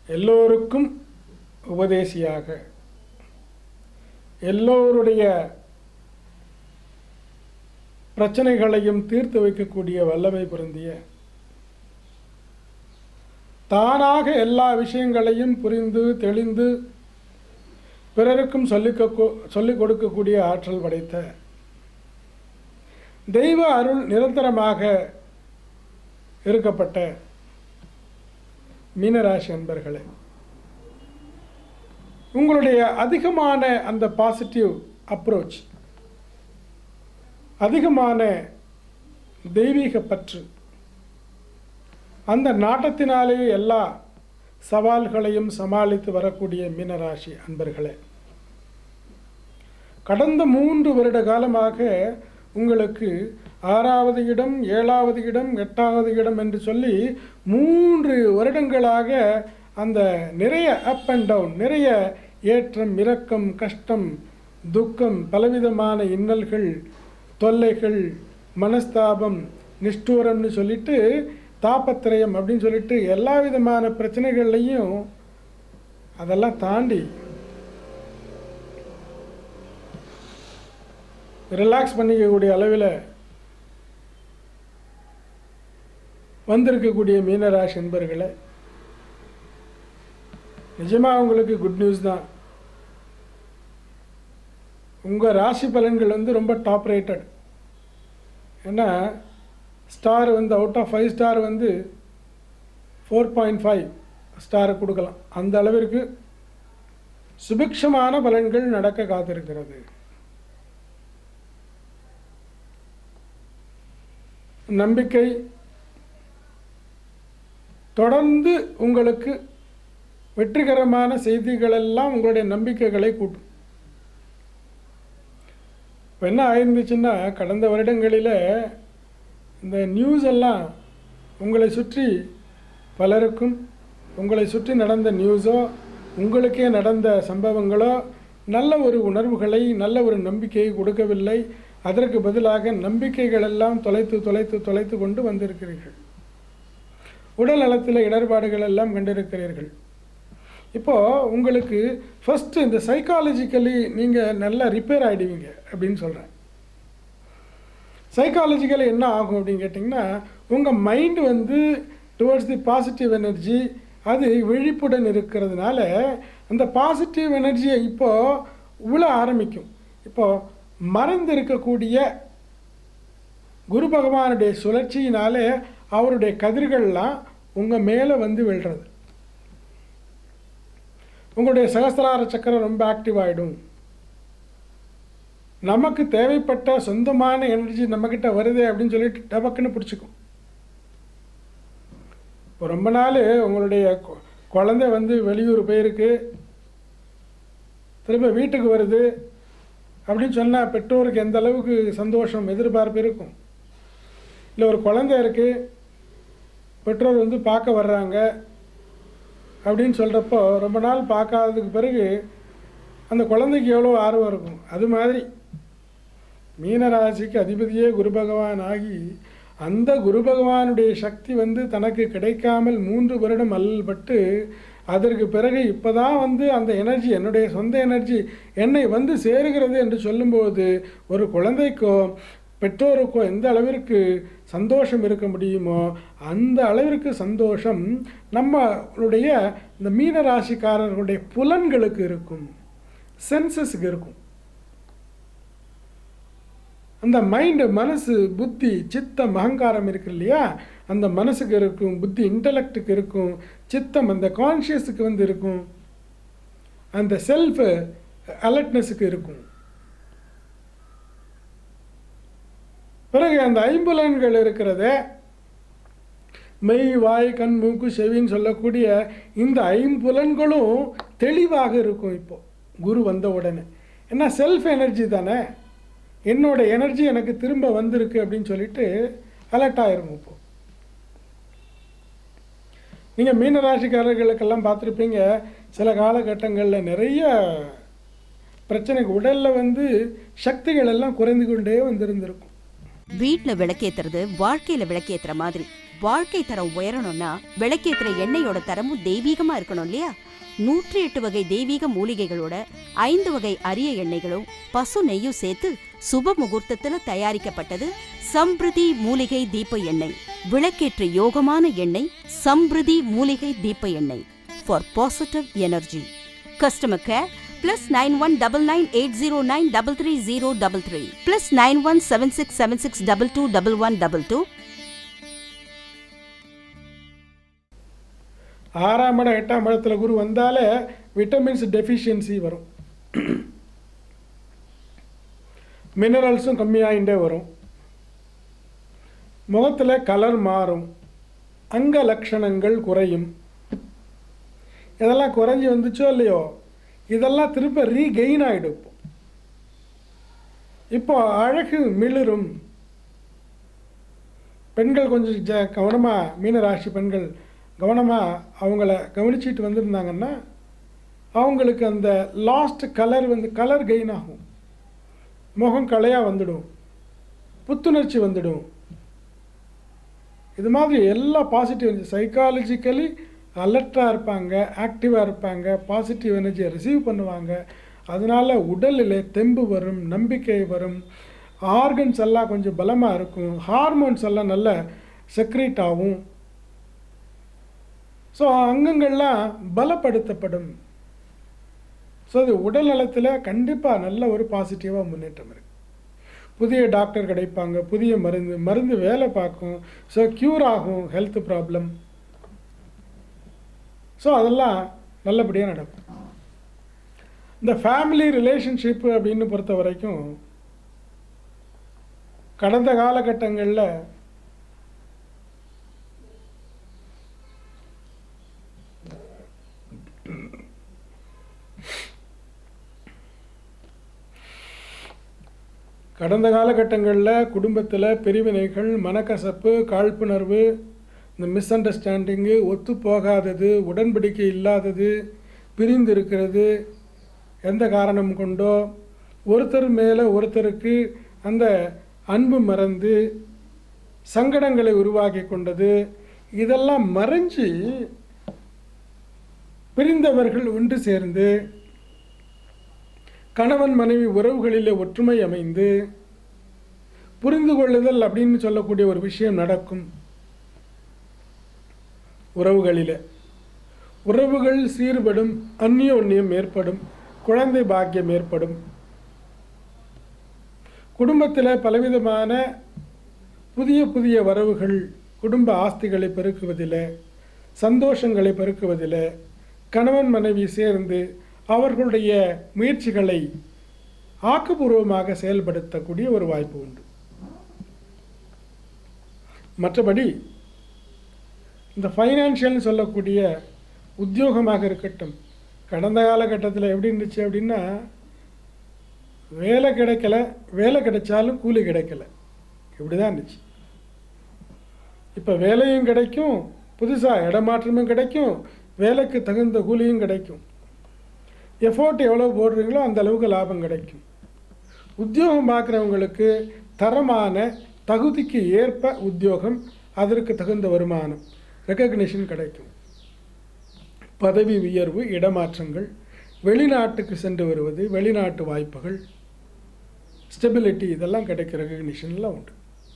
எல்லோருக்கும் உபதேசியாக எல்லோருடைய பிரச்சனைகளையும் தீர்த்து வைக்கக்கூடிய வல்லமை பொருந்திய தானாக எல்லா விஷயங்களையும் புரிந்து தெளிந்து பிறருக்கும் சொல்லிக்க சொல்லிக் கொடுக்கக்கூடிய ஆற்றல் படைத்த தெய்வ அருள் நிரந்தரமாக இருக்கப்பட்ட மீனராசி அன்பர்களே உங்களுடைய அதிகமான அந்த பாசிட்டிவ் அப்ரோச் அதிகமான தெய்வீக பற்று அந்த நாட்டத்தினாலே எல்லா சவால்களையும் சமாளித்து வரக்கூடிய மீனராசி அன்பர்களே கடந்த மூன்று வருட காலமாக உங்களுக்கு ஆறாவது இடம் ஏழாவது இடம் எட்டாவது இடம் என்று சொல்லி மூன்று வருடங்களாக அந்த நிறைய அப் அண்ட் டவுன் நிறைய ஏற்றம் இறக்கம் கஷ்டம் துக்கம் பலவிதமான இன்னல்கள் தொல்லைகள் மனஸ்தாபம் நிஷ்டூரம்னு சொல்லிட்டு தாபத்திரயம் அப்படின்னு சொல்லிட்டு எல்லா விதமான பிரச்சனைகள்லையும் அதெல்லாம் தாண்டி ரிலாக்ஸ் பண்ணிக்கக்கூடிய அளவில் வந்திருக்கக்கூடிய மீனராசி என்பர்களை நிஜமாக உங்களுக்கு குட் நியூஸ் தான் உங்கள் ராசி பலன்கள் வந்து ரொம்ப டாப் ரேட்டட் ஏன்னா ஸ்டார் வந்து அவுட் ஆஃப் ஃபைவ் ஸ்டார் வந்து ஃபோர் பாயிண்ட் ஃபைவ் ஸ்டார் கொடுக்கலாம் அந்த அளவிற்கு சுபிக்ஷமான பலன்கள் நடக்க காத்திருக்கிறது நம்பிக்கை தொடர்ந்து உங்களுக்கு வெற்றிகரமான செய்திகளெல்லாம் உங்களுடைய நம்பிக்கைகளை கூட்டும் இப்போ என்ன ஆயிருந்துச்சுன்னா கடந்த வருடங்களில் இந்த நியூஸ் எல்லாம் உங்களை சுற்றி பலருக்கும் உங்களை சுற்றி நடந்த நியூஸோ உங்களுக்கே நடந்த சம்பவங்களோ நல்ல ஒரு உணர்வுகளை நல்ல ஒரு நம்பிக்கையை கொடுக்கவில்லை அதற்கு பதிலாக நம்பிக்கைகள் எல்லாம் தொலைத்து தொலைத்து தொலைத்து கொண்டு வந்திருக்கிறீர்கள் உடல் நலத்தில் இடர்பாடுகள் எல்லாம் கண்டிருக்கிறீர்கள் இப்போது உங்களுக்கு ஃபஸ்ட்டு இந்த சைக்காலஜிக்கலி நீங்கள் நல்லா ரிப்பேர் ஆகிடுவீங்க அப்படின்னு சொல்கிறேன் சைக்காலஜிக்கலி என்ன ஆகும் அப்படின்னு கேட்டிங்கன்னா உங்கள் மைண்டு வந்து டுவர்ட்ஸ் தி பாசிட்டிவ் எனர்ஜி அது விழிப்புடன் இருக்கிறதுனால அந்த பாசிட்டிவ் எனர்ஜியை இப்போது உழ ஆரம்பிக்கும் இப்போது மறைந்து இருக்கக்கூடிய குரு பகவானுடைய சுழற்சியினாலே அவருடைய கதிர்கள்லாம் உங்கள் மேலே வந்து விழுறது உங்களுடைய சகசிரார சக்கரம் ரொம்ப ஆக்டிவ் ஆகிடும் நமக்கு தேவைப்பட்ட சொந்தமான எனர்ஜி நம்மக்கிட்ட வருது அப்படின்னு சொல்லிட்டு டபக்குன்னு பிடிச்சிக்கும் இப்போ ரொம்ப நாள் உங்களுடைய கொ- குழந்தை வந்து வெளியூர் போயிருக்கு திரும்ப வீட்டுக்கு வருது அப்படின்னு சொன்னால் பெற்றோருக்கு எந்த அளவுக்கு சந்தோஷம் எதிர்பார்ப்பு இருக்கும் இல்லை ஒரு குழந்தை இருக்குது பெற்றோர் வந்து பார்க்க வர்றாங்க அப்படின்னு சொல்கிறப்போ ரொம்ப நாள் பார்க்காததுக்கு பிறகு அந்த குழந்தைக்கு எவ்வளோ ஆர்வம் இருக்கும் அது மாதிரி மீனராசிக்கு அதிபதியே குரு பகவான் ஆகி அந்த குரு பகவானுடைய சக்தி வந்து தனக்கு கிடைக்காமல் மூன்று வருடம் அல்லல்பட்டு அதற்கு பிறகு இப்போ தான் வந்து அந்த எனர்ஜி என்னுடைய சொந்த எனர்ஜி என்னை வந்து சேருகிறது என்று சொல்லும்போது ஒரு குழந்தைக்கோ பெற்றோருக்கோ எந்த அளவிற்கு சந்தோஷம் இருக்க முடியுமோ அந்த அளவிற்கு சந்தோஷம் நம்மளுடைய இந்த மீன ராசிக்காரர்களுடைய புலன்களுக்கு இருக்கும் சென்சஸுக்கு இருக்கும் அந்த மைண்டு மனசு புத்தி சித்தம் அகங்காரம் இருக்கு இல்லையா அந்த மனசுக்கு இருக்கும் புத்தி இன்டலெக்டுக்கு இருக்கும் சித்தம் அந்த கான்ஷியஸுக்கு வந்து இருக்கும் அந்த செல்ஃப் அலர்ட்னஸுக்கு இருக்கும் பிறகு அந்த ஐம்புலன்கள் இருக்கிறத மெய் வாய் கண் மூக்கு செவின்னு சொல்லக்கூடிய இந்த ஐம்புலன்களும் தெளிவாக இருக்கும் இப்போ குரு வந்த உடனே ஏன்னா செல்ஃப் எனர்ஜி தானே என்னோட எனர்ஜி எனக்கு திரும்ப வந்திருக்கு அப்படின்னு சொல்லிட்டு அலர்ட் ஆயிரும் இப்போ நீங்கள் மீனராசிக்காரர்களுக்கெல்லாம் பார்த்துருப்பீங்க சில காலகட்டங்களில் நிறைய பிரச்சனை உடலில் வந்து சக்திகள் எல்லாம் குறைந்து கொண்டே வந்திருந்திருக்கும் வீட்ல விளக்கேத்துறது வாழ்க்கையில விளக்கேத்துற மாதிரி வாழ்க்கை தரம் உயரணும்னா விளக்கேத்துற எண்ணெயோட தரமும் தெய்வீகமா இருக்கணும் இல்லையா நூற்றி எட்டு வகை தெய்வீக மூலிகைகளோட ஐந்து வகை அரிய எண்ணெய்களும் பசு நெய்யும் சேர்த்து சுப முகூர்த்தத்துல தயாரிக்கப்பட்டது சம்பிருதி மூலிகை தீப எண்ணெய் விளக்கேற்ற யோகமான எண்ணெய் சம்பிருதி மூலிகை தீப எண்ணெய் for positive energy customer care plus nine one double nine eight zero nine double three zero double three plus nine one seven six seven six double two double one double two ஆறாம் இடம் எட்டாம் இடத்துல குரு வந்தாலே vitamins deficiency வரும் மினரல்ஸும் கம்மியாகிட்டே வரும் முகத்தில் colour மாறும் அங்க லட்சணங்கள் குறையும் இதெல்லாம் குறைஞ்சி வந்துச்சோ இல்லையோ இதெல்லாம் திரும்ப ரீகெயின் ஆகிடும் இப்போ இப்போ அழகு மிளிரும் பெண்கள் கொஞ்சம் ஜ கவனமாக மீனராசி பெண்கள் கவனமாக அவங்கள கவனிச்சிட்டு வந்திருந்தாங்கன்னா அவங்களுக்கு அந்த லாஸ்ட் கலர் வந்து கலர் கெயின் ஆகும் முகம் கலையாக வந்துடும் புத்துணர்ச்சி வந்துடும் இது மாதிரி எல்லா பாசிட்டிவ் சைக்காலஜிக்கலி அலர்ட்டாக இருப்பாங்க ஆக்டிவாக இருப்பாங்க பாசிட்டிவ் எனர்ஜியை ரிசீவ் பண்ணுவாங்க அதனால் உடலில் தெம்பு வரும் நம்பிக்கை வரும் ஆர்கன்ஸ் எல்லாம் கொஞ்சம் பலமாக இருக்கும் ஹார்மோன்ஸ் எல்லாம் நல்ல செக்ரேட் ஆகும் ஸோ அங்கங்கள்லாம் பலப்படுத்தப்படும் ஸோ அது உடல் நலத்தில் கண்டிப்பாக நல்ல ஒரு பாசிட்டிவாக முன்னேற்றம் இருக்குது புதிய டாக்டர் கிடைப்பாங்க புதிய மருந்து மருந்து வேலை பார்க்கும் ஸோ க்யூர் ஆகும் ஹெல்த் ப்ராப்ளம் ஸோ அதெல்லாம் நல்லபடியாக நடக்கும் இந்த ஃபேமிலி ரிலேஷன்ஷிப்பு அப்படின்னு பொறுத்த வரைக்கும் கடந்த காலகட்டங்களில் கடந்த காலகட்டங்களில் குடும்பத்தில் பிரிவினைகள் மனக்கசப்பு காழ்ப்புணர்வு இந்த மிஸ் அண்டர்ஸ்டாண்டிங்கு ஒத்து போகாதது உடன்படிக்கை இல்லாதது பிரிந்து இருக்கிறது எந்த காரணம் கொண்டோ ஒருத்தர் மேலே ஒருத்தருக்கு அந்த அன்பு மறந்து சங்கடங்களை உருவாக்கி கொண்டது இதெல்லாம் மறைஞ்சு பிரிந்தவர்கள் ஒன்று சேர்ந்து கணவன் மனைவி உறவுகளிலே ஒற்றுமை அமைந்து புரிந்து கொள்ளுதல் அப்படின்னு சொல்லக்கூடிய ஒரு விஷயம் நடக்கும் உறவுகளில் உறவுகள் சீர்படும் அந்யோன்யம் ஏற்படும் குழந்தை பாக்கியம் ஏற்படும் குடும்பத்தில் பலவிதமான புதிய புதிய வரவுகள் குடும்ப ஆஸ்திகளை பெருக்குவதில் சந்தோஷங்களை பெருக்குவதில் கணவன் மனைவி சேர்ந்து அவர்களுடைய முயற்சிகளை ஆக்கப்பூர்வமாக செயல்படுத்தக்கூடிய ஒரு வாய்ப்பு உண்டு மற்றபடி இந்த ஃபைனான்ஷியல்னு சொல்லக்கூடிய உத்தியோகமாக இருக்கட்டும் கடந்த காலகட்டத்தில் எப்படி இருந்துச்சு அப்படின்னா வேலை கிடைக்கல வேலை கிடைச்சாலும் கூலி கிடைக்கல இப்படி தான் இருந்துச்சு இப்போ வேலையும் கிடைக்கும் புதுசாக இடமாற்றமும் கிடைக்கும் வேலைக்கு தகுந்த கூலியும் கிடைக்கும் எஃபோர்ட் எவ்வளோ போடுறீங்களோ அந்த அளவுக்கு லாபம் கிடைக்கும் உத்தியோகம் பார்க்குறவங்களுக்கு தரமான தகுதிக்கு ஏற்ப உத்தியோகம் அதற்கு தகுந்த வருமானம் ரெக்கக்னிஷன் கிடைக்கும் பதவி உயர்வு இடமாற்றங்கள் வெளிநாட்டுக்கு சென்று வருவது வெளிநாட்டு வாய்ப்புகள் ஸ்டெபிலிட்டி இதெல்லாம் கிடைக்கிற ரெக்கக்னிஷன்லாம் உண்டு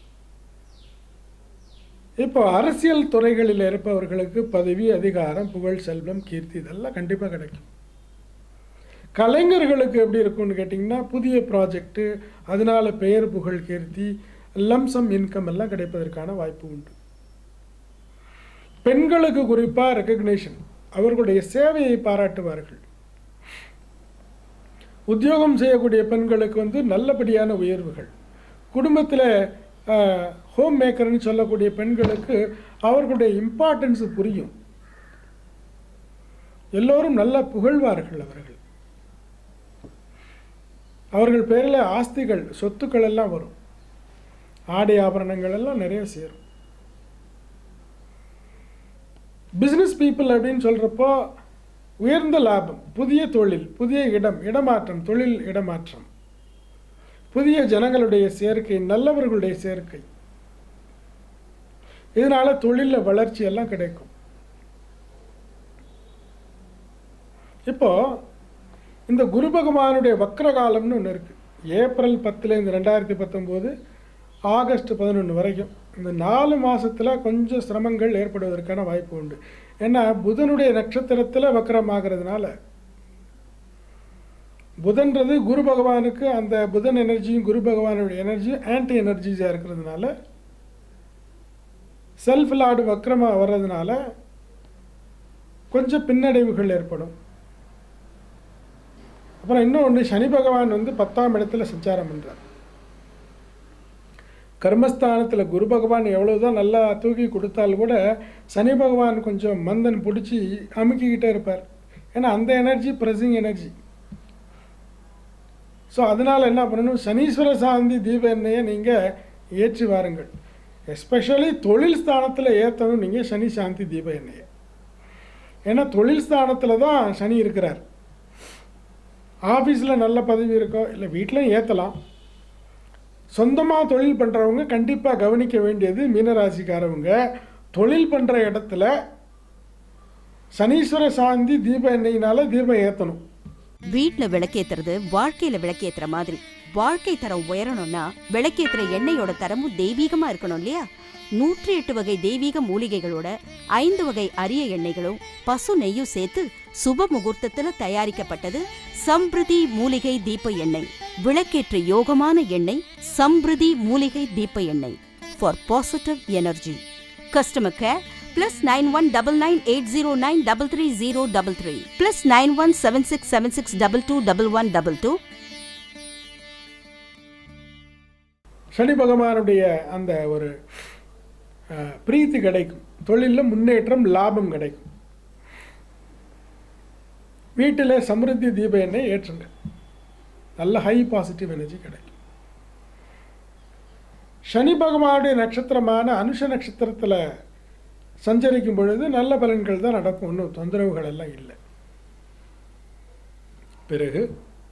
இப்போ அரசியல் துறைகளில் இருப்பவர்களுக்கு பதவி அதிகாரம் புகழ் செல்வம் கீர்த்தி இதெல்லாம் கண்டிப்பாக கிடைக்கும் கலைஞர்களுக்கு எப்படி இருக்கும்னு கேட்டிங்கன்னா புதிய ப்ராஜெக்ட்டு அதனால் பெயர் புகழ் கீர்த்தி லம்சம் இன்கம் எல்லாம் கிடைப்பதற்கான வாய்ப்பு உண்டு பெண்களுக்கு குறிப்பாக ரெக்கக்னேஷன் அவர்களுடைய சேவையை பாராட்டுவார்கள் உத்தியோகம் செய்யக்கூடிய பெண்களுக்கு வந்து நல்லபடியான உயர்வுகள் குடும்பத்தில் ஹோம் மேக்கர்னு சொல்லக்கூடிய பெண்களுக்கு அவர்களுடைய இம்பார்ட்டன்ஸ் புரியும் எல்லோரும் நல்லா புகழ்வார்கள் அவர்கள் அவர்கள் பேரில் ஆஸ்திகள் சொத்துக்கள் எல்லாம் வரும் ஆடை ஆபரணங்கள் எல்லாம் நிறைய சேரும் பிஸ்னஸ் பீப்புள் அப்படின்னு சொல்கிறப்போ உயர்ந்த லாபம் புதிய தொழில் புதிய இடம் இடமாற்றம் தொழில் இடமாற்றம் புதிய ஜனங்களுடைய சேர்க்கை நல்லவர்களுடைய சேர்க்கை இதனால் தொழிலில் வளர்ச்சி எல்லாம் கிடைக்கும் இப்போ இந்த குரு பகவானுடைய வக்ர காலம்னு ஒன்று இருக்குது ஏப்ரல் பத்துலேருந்து ரெண்டாயிரத்தி பத்தொம்போது ஆகஸ்ட் பதினொன்று வரைக்கும் இந்த நாலு மாதத்தில் கொஞ்சம் சிரமங்கள் ஏற்படுவதற்கான வாய்ப்பு உண்டு ஏன்னா புதனுடைய நட்சத்திரத்தில் வக்கரமாகிறதுனால புதன்றது குரு பகவானுக்கு அந்த புதன் எனர்ஜியும் குரு பகவானுடைய எனர்ஜியும் ஆன்டி எனர்ஜிஸாக இருக்கிறதுனால செல்ஃப் லார்டு வக்ரமாக வர்றதுனால கொஞ்சம் பின்னடைவுகள் ஏற்படும் அப்புறம் இன்னொன்று சனி பகவான் வந்து பத்தாம் இடத்துல சஞ்சாரம் பண்ணுறார் கர்மஸ்தானத்தில் குரு பகவான் எவ்வளவுதான் நல்லா தூக்கி கொடுத்தால் கூட சனி பகவான் கொஞ்சம் மந்தன் பிடிச்சி அமுக்கிக்கிட்டே இருப்பார் ஏன்னா அந்த எனர்ஜி ப்ரெஸிங் எனர்ஜி ஸோ அதனால் என்ன பண்ணணும் சனீஸ்வர சாந்தி தீப எண்ணெயை நீங்கள் ஏற்றி வாருங்கள் எஸ்பெஷலி தொழில் ஸ்தானத்தில் ஏற்றணும் நீங்கள் சனி சாந்தி தீப எண்ணெயை ஏன்னா தொழில் ஸ்தானத்தில் தான் சனி இருக்கிறார் ஆஃபீஸில் நல்ல பதவி இருக்கோ இல்லை வீட்டிலையும் ஏற்றலாம் சொந்தமாக தொழில் பண்ணுறவங்க கண்டிப்பாக கவனிக்க வேண்டியது மீனராசிக்காரவங்க தொழில் பண்ணுற இடத்துல சனீஸ்வர சாந்தி தீப எண்ணெயினால தீபம் ஏற்றணும் வீட்ல விளக்கேத்துறது வாழ்க்கையில விளக்கேத்துற மாதிரி வாழ்க்கை தரம் உயரணும்னா விளக்கேத்துற எண்ணெயோட தரமும் தெய்வீகமா இருக்கணும் இல்லையா நூற்றி எட்டு வகை தெய்வீக மூலிகைகளோட ஐந்து வகை அரிய எண்ணெய்களும் பசு நெய்யும் சேர்த்து சுப முகூர்த்தத்துல தயாரிக்கப்பட்டது சம்பிருதி மூலிகை தீப எண்ணெய் விளக்கேற்ற யோகமான எண்ணெய் சம்பிருதி மூலிகை தீப எண்ணெய் for positive energy customer care plus nine one double nine eight zero nine double three zero double three plus nine one seven six seven six double two double one double two Shani பகவானுடைய அந்த ஒரு அஹ், பிரீத்தி கிடைக்கும் தொழிலில் முன்னேற்றம் லாபம் கிடைக்கும் வீட்டில் சமிருத்தி தீப எண்ணெய் ஏற்றுங்க நல்ல ஹை பாசிட்டிவ் எனர்ஜி கிடைக்கும் சனி பகவானுடைய நட்சத்திரமான அனுஷ நட்சத்திரத்தில் சஞ்சரிக்கும் பொழுது நல்ல பலன்கள் தான் நடக்கும் ஒன்றும் தொந்தரவுகள் எல்லாம் இல்லை பிறகு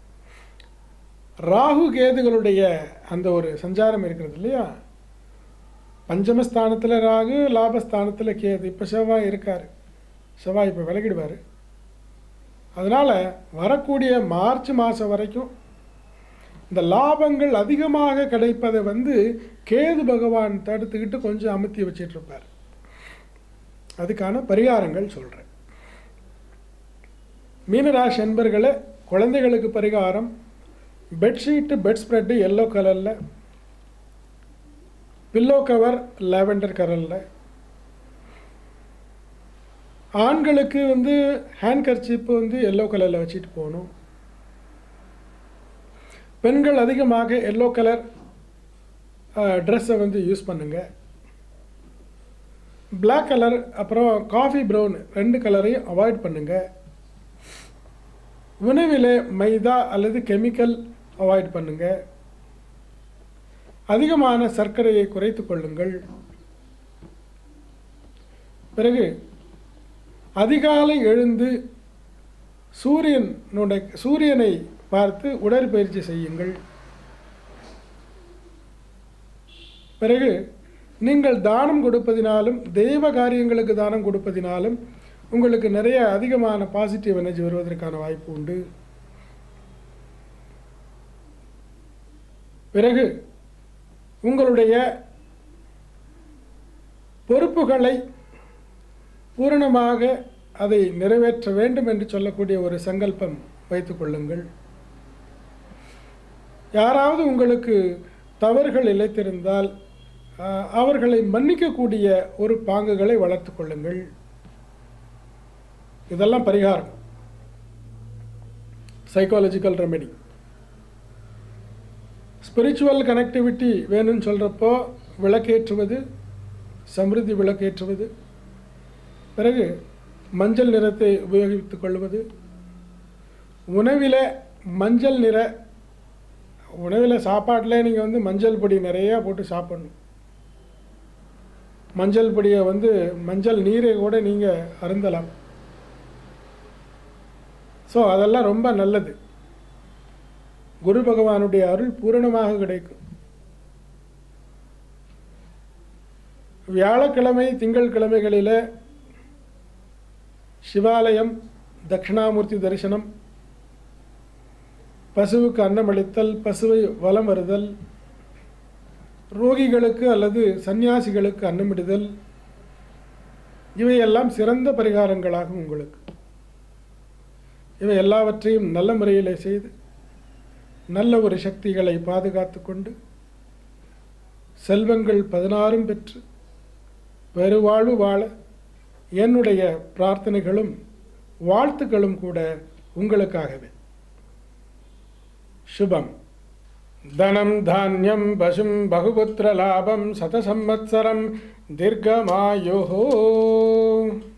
ராகு கேதுகளுடைய அந்த ஒரு சஞ்சாரம் இருக்கிறது இல்லையா பஞ்சமஸ்தானத்தில் ராகு லாபஸ்தானத்தில் கேது இப்போ செவ்வாய் இருக்கார் செவ்வாய் இப்போ விலகிடுவார் அதனால் வரக்கூடிய மார்ச் மாதம் வரைக்கும் இந்த லாபங்கள் அதிகமாக கிடைப்பதை வந்து கேது பகவான் தடுத்துக்கிட்டு கொஞ்சம் அமுத்தி வச்சிட்டு இருப்பார் அதுக்கான பரிகாரங்கள் சொல்கிறேன் மீனராசி என்பர்களே குழந்தைகளுக்கு பரிகாரம் பெட்ஷீட்டு பெட் ஸ்ப்ரெட்டு எல்லோ கலரில் பில்லோ கவர் லாவெண்டர் கலரில் ஆண்களுக்கு வந்து ஹேண்ட் கர்ச்சீப்பு வந்து எல்லோ கலரில் வச்சுட்டு போகணும் பெண்கள் அதிகமாக எல்லோ கலர் ட்ரெஸ்ஸை வந்து யூஸ் பண்ணுங்கள் Black கலர் அப்புறம் காஃபி ப்ரௌன் ரெண்டு கலரையும் அவாய்ட் பண்ணுங்கள் உணவிலே மைதா அல்லது கெமிக்கல் அவாய்ட் பண்ணுங்கள் அதிகமான சர்க்கரையை குறைத்து கொள்ளுங்கள் பிறகு அதிகாலை எழுந்து சூரியனுடைய சூரியனை பார்த்து உடற்பயிற்சி செய்யுங்கள் பிறகு நீங்கள் தானம் கொடுப்பதினாலும் தெய்வ காரியங்களுக்கு தானம் கொடுப்பதினாலும் உங்களுக்கு நிறைய அதிகமான பாசிட்டிவ் எனர்ஜி வருவதற்கான வாய்ப்பு உண்டு பிறகு உங்களுடைய பொறுப்புகளை பூரணமாக அதை நிறைவேற்ற வேண்டும் என்று சொல்லக்கூடிய ஒரு சங்கல்பம் வைத்துக் கொள்ளுங்கள் யாராவது உங்களுக்கு தவறுகள் இழைத்திருந்தால் ஆஹ், அவர்களை மன்னிக்கக்கூடிய ஒரு பாங்குகளை வளர்த்து கொள்ளுங்கள் இதெல்லாம் பரிகாரம் சைக்காலஜிக்கல் ரெமெடி ஸ்பிரிச்சுவல் கனெக்டிவிட்டி வேணும்னு சொல்கிறப்போ விளக்கேற்றுவது சமிருதி விளக்கேற்றுவது பிறகு மஞ்சள் நிறத்தை உபயோகித்துக் கொள்வது உணவில் மஞ்சள் நிற உணவில் சாப்பாட்டில் நீங்கள் வந்து மஞ்சள் பொடி நிறையா போட்டு சாப்பிடணும் மஞ்சள் பொடியை வந்து மஞ்சள் நீரை கூட நீங்கள் அருந்தலாம் ஸோ அதெல்லாம் ரொம்ப நல்லது குரு பகவானுடைய அருள் பூரணமாக கிடைக்கும் வியாழக்கிழமை திங்கள் கிழமைகளில் சிவாலயம் தட்சிணாமூர்த்தி தரிசனம் பசுவுக்கு அன்னமளித்தல் பசுவை வலம் வருதல் ரோகிகளுக்கு அல்லது சந்நியாசிகளுக்கு அன்னமிடுதல் இவையெல்லாம் சிறந்த பரிகாரங்களாகும் உங்களுக்கு இவை எல்லாவற்றையும் நல்ல முறையில் செய்து நல்ல ஒரு சக்திகளை பாதுகாத்து கொண்டு செல்வங்கள் பதினாறும் பெற்று பெருவாழ்வு வாழ என்னுடைய பிரார்த்தனைகளும் வாழ்த்துக்களும் கூட உங்களுக்காகவே சுபம் தனம் தானியம் பசும் பகுபுத்திர லாபம் சதசம்வத்சரம் தீர்க்கமாயோ